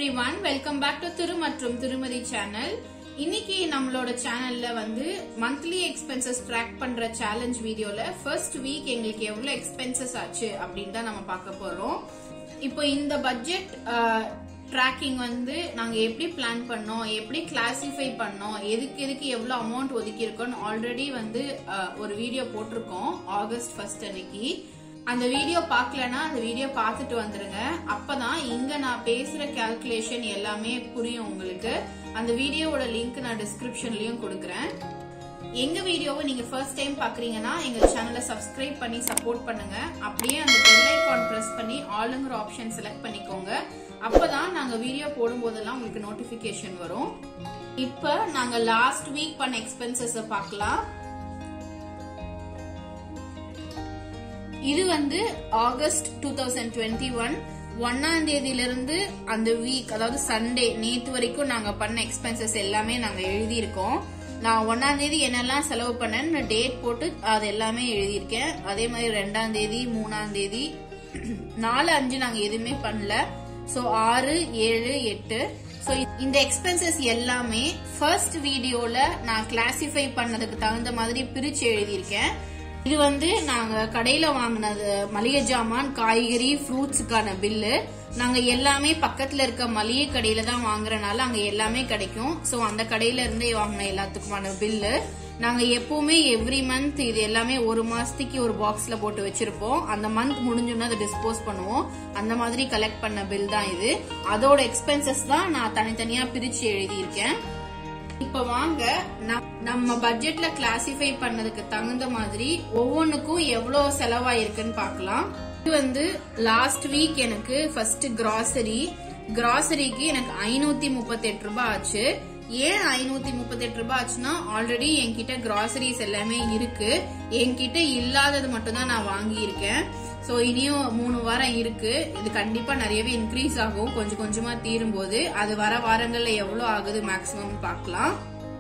every everyone welcome back to திரு மற்றும் திருமதி சேனல் இன்னைக்கு நம்மளோட சேனல்ல வந்து மந்த்லி எக்ஸ்பென்சஸ் ட்ராக் பண்ற சேலஞ்ச் வீடியோல ஃபர்ஸ்ட் வீக் எங்களுக்கு எவ்வளவு எக்ஸ்பென்சஸ் ஆச்சு அப்படின்னு தான் நம்ம பார்க்க போறோம் இப்போ இந்த பட்ஜெட் ட்ராக்கிங் வந்து நாங்க எப்படி பிளான் பண்ணோம் எப்படி கிளாசிஃபை பண்ணோம் எதுக்கு எதுக்கு எவ்வளவு அமௌண்ட் ஒதுக்கி இருக்கோம்னு ஆல்ரெடி வந்து அஹ், ஒரு வீடியோ போட்டிருக்கோம் ஆகஸ்ட் ஃபர்ஸ்ட் அன்னைக்கு அந்த வீடியோ பார்க்கலனா அந்த வீடியோ பார்த்துட்டு வந்துருங்க அப்பதான் இங்க நான் பேசுற கால்குலேஷன் எல்லாமே புரியும் உங்களுக்கு அந்த வீடியோவோட லிங்க் நான் டிஸ்கிரிப்ஷன்லயும் கொடுக்குறேன் எங்க வீடியோவை நீங்க ஃபர்ஸ்ட் டைம் பாக்குறீங்கன்னா எங்க சேனலை சப்ஸ்கிரைப் பண்ணி சப்போர்ட் பண்ணுங்க அப்படியே அந்த பெல் ஐகான் பிரஸ் பண்ணி ஆளுங்கிற ஆப்ஷன் செலக்ட் பண்ணிக்கோங்க அப்பதான் நாங்க வீடியோ போடும்போதெல்லாம் உங்களுக்கு நோட்டிபிகேஷன் வரும் இப்ப நாங்க லாஸ்ட் வீக் பண்ண எக்ஸ்பென்சஸ் பார்க்கலாம் இது வந்து August two thousand twenty one ஒன்னாம் தேதியில இருந்து அந்த வீக் அதாவது சண்டே நேத்து வரைக்கும் நாங்க பண்ண எக்ஸ்பென்சஸ் எல்லாமே நாங்க எழுதியிருக்கோம் நான் ஒன்னாம் தேதி என்னெல்லாம் செலவு பண்ணேன்னு டேட் போட்டு அது எல்லாமே எழுதியிருக்கேன் அதே மாதிரி ரெண்டாம் தேதி மூணாம் தேதி நாலு அஞ்சு நாங்க எதுவுமே பண்ணல சோ ஆறு ஏழு எட்டு சோ இந்த எக்ஸ்பென்சஸ் எல்லாமே ஃபர்ஸ்ட் வீடியோல நான் கிளாசிஃபை பண்ணதுக்கு தகுந்த மாதிரி பிரிச்சு எழுதியிருக்கேன் இது வந்து நாங்க கடையில வாங்கினது மளிகை ஜாமான் காய்கறி ஃப்ரூட்ஸுக்கான பில்லு நாங்க எல்லாமே பக்கத்துல இருக்க மளிகை கடையில தான் வாங்குறனால அங்க எல்லாமே கிடைக்கும் சோ அந்த கடையில இருந்தே வாங்கின எல்லாத்துக்குமான பில்லு நாங்க எப்பவுமே எவ்ரி மந்த் இது எல்லாமே ஒரு மாசத்துக்கு ஒரு பாக்ஸ்ல போட்டு வச்சிருப்போம் அந்த மந்த் முடிஞ்சோன்னா அதை டிஸ்போஸ் பண்ணுவோம் அந்த மாதிரி கலெக்ட் பண்ண பில் தான் இது அதோட எக்ஸ்பென்சஸ் தான் நான் தனித்தனியா பிரிச்சு எழுதியிருக்கேன் இப்ப வாங்க நம்- நம்ம பட்ஜெட்ல கிளாசிஃபை பண்ணதுக்கு தகுந்த மாதிரி ஒவ்வொன்றுக்கும் எவ்வளவு செலவாயிருக்குன்னு பார்க்கலாம் இது வந்து லாஸ்ட் வீக் எனக்கு ஃபர்ஸ்ட் கிராசரி கிராசரிக்கு எனக்கு ஐநூத்தி முப்பத்தி எட்டு ரூபாய் ஆச்சு ஏன் ஐநூத்தி முப்பத்தி எட்டு ரூபாய் ஆச்சுன்னா ஆல்ரெடி என்கிட்ட கிராசரிஸ் எல்லாமே இருக்கு என்கிட்ட இல்லாதது மட்டும் தான் நான் வாங்கியிருக்கேன் சோ இனியும் மூணு வாரம் இருக்கு இது கண்டிப்பா நிறையவே இன்க்ரீஸ் ஆகும் கொஞ்சம் கொஞ்சமா தீரும் போது அது வர வாரங்கள்ல எவ்வளவு ஆகுது மேக்சிமம் பார்க்கலாம்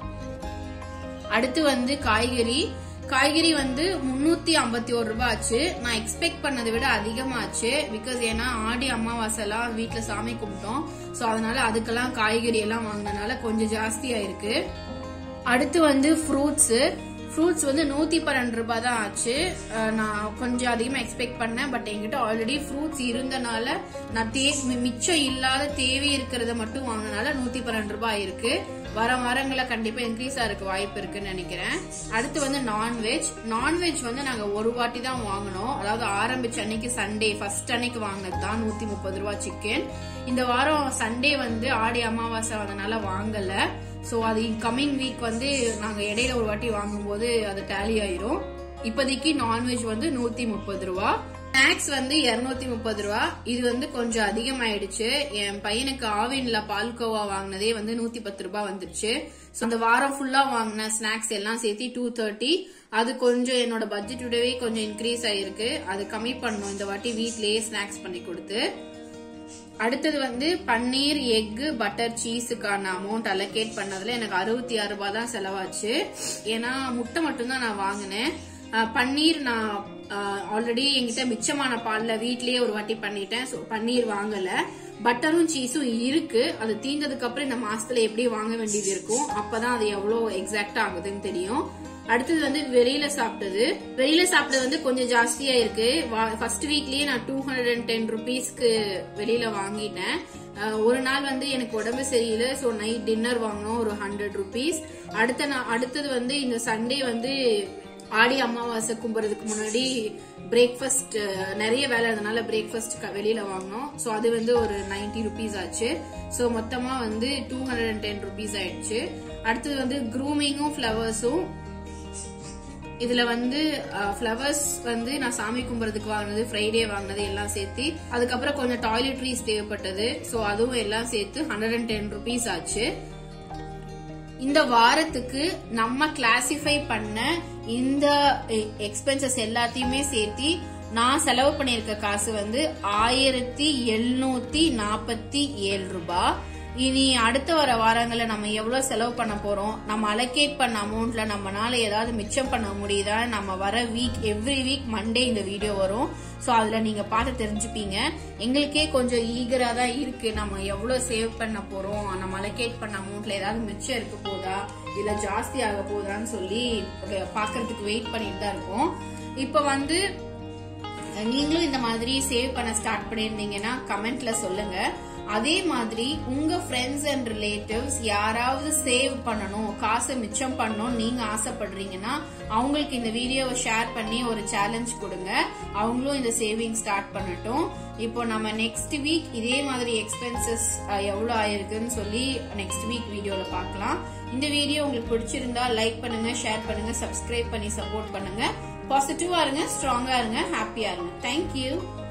அடுத்து வந்து காய்கறி காய்கறி வந்து முன்னூத்தி ஐம்பத்தி ஒரு ரூபாய் ஆச்சு நான் எக்ஸ்பெக்ட் பண்ணதை விட அதிகமாச்சு பிகாஸ் ஏன்னா ஆடி அமாவாசை எல்லாம் வீட்டுல சாமி கும்பிட்டோம் சோ அதனால அதுக்கெல்லாம் காய்கறி எல்லாம் வாங்கினதுனால கொஞ்சம் ஜாஸ்தி ஆயிருக்கு அடுத்து வந்து ஃப்ரூட்ஸ் ஃப்ரூட்ஸ் வந்து நூத்தி பன்னெண்டு ரூபாய் தான் ஆச்சு அஹ் நான் கொஞ்சம் அதிகமா எக்ஸ்பெக்ட் பண்ணேன் பட் என்கிட்ட ஆல்ரெடி ஃப்ரூட்ஸ் இருந்தனால நான் தே மி- மிச்சம் இல்லாத தேவை இருக்கிறத மட்டும் வாங்கினால நூத்தி பன்னெண்டு ரூபாய் இருக்கு வர வாரங்கள கண்டிப்பா இன்க்ரீஸ் ஆகிறதுக்கு வாய்ப்பு இருக்குன்னு நினைக்கிறேன் அடுத்து வந்து நான்வெஜ் நான்வெஜ் வந்து நாங்க ஒரு வாட்டி தான் வாங்கினோம் அதாவது ஆரம்பிச்ச அன்னைக்கு சண்டே ஃபர்ஸ்ட் அன்னைக்கு வாங்கினது தான் நூத்தி முப்பது ரூபாய் சிக்கன் இந்த வாரம் சண்டே வந்து ஆடி அமாவாசை வந்தனால வாங்கல சோ அது கம்மிங் வீக் வந்து நாங்க இடையில ஒரு வாட்டி வாங்கும்போது அது டேலி ஆயிரும் இப்போதைக்கு நான்வெஜ் வந்து நூத்தி முப்பது ரூபா ஸ்நாக்ஸ் வந்து 230 முப்பது ரூபா இது வந்து கொஞ்சம் அதிகமாயிடுச்சு என் பையனுக்கு ஆவின்ல பால்கோவா வாங்கினதே வந்து நூத்தி பத்து ரூபாய் வந்துருச்சு So, அந்த வாரம் ஃபுல்லா வாங்கின ஸ்நாக்ஸ் எல்லாம் சேர்த்து டூ தேர்ட்டி அது கொஞ்சம் என்னோட பட்ஜெட் விடவே கொஞ்சம் இன்க்ரீஸ் ஆயிருக்கு அது கம்மி பண்ணும் இந்த வாட்டி வீட்லயே ஸ்நாக்ஸ் பண்ணி கொடுத்து அடுத்தது வந்து பன்னீர் எக்கு பட்டர் சீஸுக்கான அமௌண்ட் அலோகேட் பண்ணதுல எனக்கு அறுபத்தி ஆறு ரூபாய் தான் செலவாச்சு ஏன்னா முட்டை மட்டும்தான் நான் வாங்கினேன் அஹ் பன்னீர் நான் ஆல்ரெடி என்கிட்ட மிச்சமான பால்ல வீட்லயே ஒரு வாட்டி பண்ணிட்டேன் ஸோ பன்னீர் வாங்கல பட்டரும் சீஸும் இருக்கு அது தீர்ந்ததுக்கு அப்புறம் இந்த மாசத்துல எப்படி வாங்க வேண்டியது இருக்கும் அப்பதான் அது எவ்வளவு எக்ஸாக்டா ஆகுதுன்னு தெரியும் அடுத்தது வந்து வெளியில சாப்பிட்டது வெளியில சாப்பிட்டது வந்து கொஞ்சம் ஜாஸ்தியா இருக்கு ஃபர்ஸ்ட் வீக்லயே நான் டூ ஹண்ட்ரட் அண்ட் டென் ருபீஸ்க்கு வெளியில வாங்கிட்டேன் அஹ் ஒரு நாள் வந்து எனக்கு உடம்பு சரியில்லை ஸோ நைட் டின்னர் வாங்கினோம் ஒரு ஹண்ட்ரட் ருபீஸ் அடுத்த நா- அடுத்தது வந்து இந்த சண்டே வந்து ஆடி அமாவாசை கும்புறதுக்கு முன்னாடி பிரேக்ஃபாஸ்ட் நிறைய வேலை இருந்தனால பிரேக்ஃபாஸ்ட் வெளியில வாங்கினோம் ஸோ அது வந்து ஒரு 90 ருபீஸ் ஆச்சு ஸோ மொத்தமா வந்து two hundred and ten rupees ஆயிடுச்சு அடுத்தது வந்து க்ரூமிங்கும் ஃப்ளவர்ஸும் இதுல வந்து ஃப்ளவர்ஸ் வந்து நான் சாமி கும்புறதுக்கு வாங்கினது ஃப்ரைடே வாங்கினது எல்லாம் சேர்த்து அதுக்கப்புறம் கொஞ்சம் டாய்லெட்ரிஸ் தேவைப்பட்டது ஸோ அதுவும் எல்லாம் சேர்த்து ஹண்ட்ரட் அண்ட் டென் ருபீஸ் ஆச்சு இந்த வாரத்துக்கு நம்ம கிளாசிஃபை பண்ண இந்த எக்ஸ்பென்சஸ் எல்லாத்தையுமே சேர்த்து நான் செலவு பண்ணியிருக்க காசு வந்து ஆயிரத்தி எழுநூத்தி நாற்பத்தி ஏழு ரூபாய் இனி அடுத்த வர வாரங்கள்ல நம்ம எவ்வளவு செலவு பண்ண போறோம் நம்ம அலோகேட் பண்ண அமௌண்ட்ல நம்மனால ஏதாவது மிச்சம் பண்ண முடியுதா நம்ம வர வீக் எவ்ரி வீக் மண்டே இந்த வீடியோ வரும் சோ அதுல நீங்க பார்த்து தெரிஞ்சுப்பீங்க எங்களுக்கே கொஞ்சம் ஈகரா தான் இருக்கு நம்ம எவ்வளவு சேவ் பண்ண போறோம் நம்ம அலோகேட் பண்ண அமௌண்ட்ல ஏதாவது மிச்சம் இருக்க போதா இல்ல ஜாஸ்தி ஆக போதான்னு சொல்லி பாக்குறதுக்கு வெயிட் பண்ணிட்டு தான் இருக்கோம் இப்ப வந்து நீங்களும் இந்த மாதிரி சேவ் பண்ண ஸ்டார்ட் பண்ணியிருந்தீங்கன்னா கமெண்ட்ல சொல்லுங்க அதே மாதிரி உங்க ஃப்ரெண்ட்ஸ் அண்ட் ரிலேட்டிவ்ஸ் யாராவது சேவ் பண்ணணும் காசை மிச்சம் பண்ணணும் நீங்க ஆசைப்படுறீங்கன்னா அவங்களுக்கு இந்த வீடியோவை ஷேர் பண்ணி ஒரு சேலஞ்ச் கொடுங்க அவங்களும் இந்த சேவிங் ஸ்டார்ட் பண்ணட்டும் இப்போ நம்ம நெக்ஸ்ட் வீக் இதே மாதிரி எக்ஸ்பென்சஸ் எவ்வளவு ஆயிருக்குன்னு சொல்லி நெக்ஸ்ட் வீக் வீடியோல பார்க்கலாம் இந்த வீடியோ உங்களுக்கு பிடிச்சிருந்தா லைக் பண்ணுங்க ஷேர் பண்ணுங்க சப்ஸ்கிரைப் பண்ணி சப்போர்ட் பண்ணுங்க பாசிட்டிவா இருங்க ஸ்ட்ராங்கா இருங்க ஹாப்பியா இருங்க தேங்க்யூ